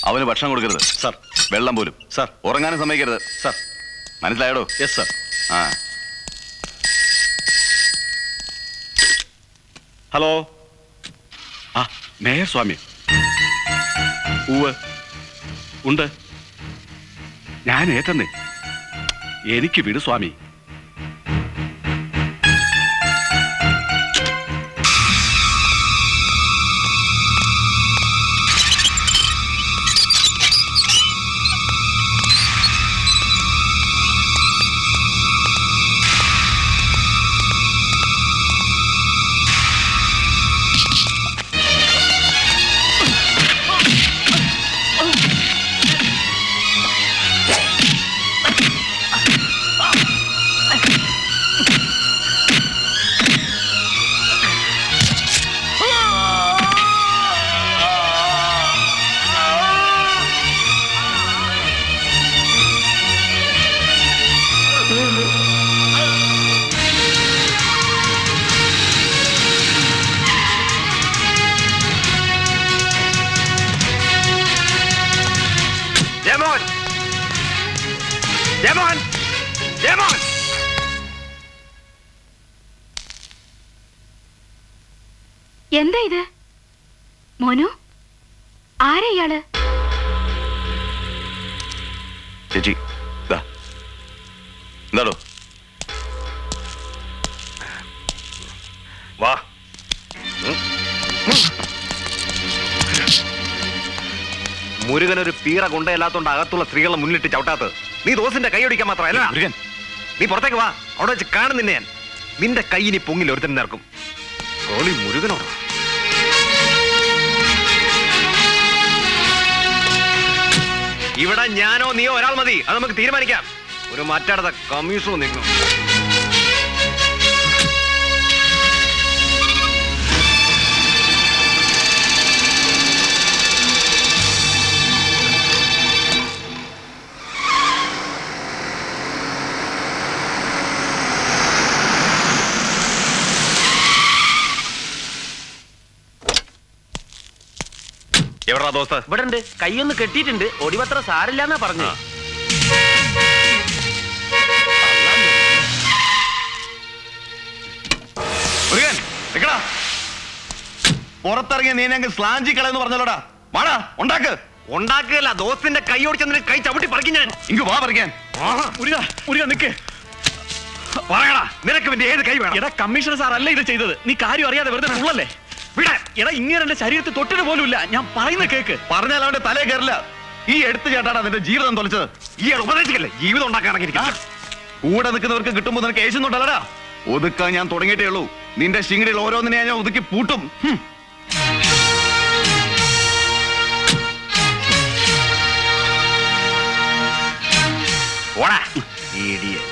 അവന് ഭക്ഷണം കൊടുക്കരുത് സർ വെള്ളം പോലും സർ ഉറങ്ങാനും സമ്മതിക്കരുത് സർ മനസ്സിലായടോ യെസ് സർ ആ ഹലോ ആ മേയർ സ്വാമി ഉവ് ഉണ്ട് ഞാൻ ഏറ്റന്നേ എനിക്ക് വിട് സ്വാമി ജയമോഹൻ ജയമോഹൻ ജയമോഹൻ എന്താ ഇത് മോനു ആരാ ഇയാള് ചേച്ചി ദാ എന്താടോ വാ മുരുകൻ ഒരു പീറ കൊണ്ടയല്ലാത്തോണ്ട് അകത്തുള്ള സ്ത്രീകളെ മുന്നിട്ട് ചവിട്ടാത്തത് നീ ദോസിന്റെ കൈ ഒടിക്കാൻ മാത്രമല്ല മുരുകൻ നീ പുറത്തേക്ക് വാ അവിടെ വെച്ച് കാണും നിന്നെ ഞാൻ നിന്റെ കൈ ഇനി പൊങ്ങിൽ ഒരുത്തൻ നിറക്കും കോളി മുരുകനോടാ ഇവിടെ ഞാനോ നീയോ ഒരാൾ മതി അത് നമുക്ക് തീരുമാനിക്കാം ഒരു മറ്റടത്ത കമ്മീഷനോ നിൽക്കണം എവിടാ ദോസ്ത് ഇവിടെ ഉണ്ട് കൈയൊന്ന് കെട്ടിയിട്ടുണ്ട് ഒടിവത്ര സാരില്ലാന്നാ പറഞ്ഞു മുരുകൻ നിക്കടാ പുറത്തിറങ്ങിയ നീ ഞങ്ങൾ സ്ലാഞ്ചി കളയെന്ന് പറഞ്ഞല്ലോടാ വാടാ ഉണ്ടാക്ക് ഉണ്ടാക്കുകയല്ല ദോസ്തിന്റെ കൈ ഓടിച്ചെന്നിട്ട് കൈ ചവിട്ടി പറിക്കും ഞാൻ ഇങ്ങ് വാ പറിക്കാൻ മുരുക മുരുക നിക്ക് പറയടാ നിനക്ക് പിന്നെ ഏത് കൈ വേണം എടാ കമ്മീഷണർ സാർ അല്ല ഇത് ചെയ്തത് നീ കാര്യം അറിയാതെ വെറുതെ ഉള്ളല്ലേ വിടാ എടാ ഇങ്ങനെ എന്റെ ശരീരത്തിൽ തൊട്ടിട്ട് പോലും ഇല്ല ഞാൻ പറയുന്ന കേക്ക് പറഞ്ഞാൽ അവന്റെ തലേ കയറില്ല ഈ എടുത്തു ചേട്ടാടാ നിന്റെ ജീവിതം തൊലച്ചത് ഈ ഉപദേശിക്കല്ലേ ജീവിതം ഉണ്ടാക്കാണെങ്കിൽ കൂടെ നിൽക്കുന്നവർക്ക് കിട്ടുമ്പോ നിനക്ക് ഏശുന്നുണ്ടല്ലടാ ഒതുക്കാൻ ഞാൻ തുടങ്ങിയിട്ടേ ഉള്ളൂ നിന്റെ ശിങ്കിടിയിൽ ഓരോന്നിനെ ഞാൻ ഒതുക്കി പൂട്ടും ഹും. ഓടാ ഇടിയൻ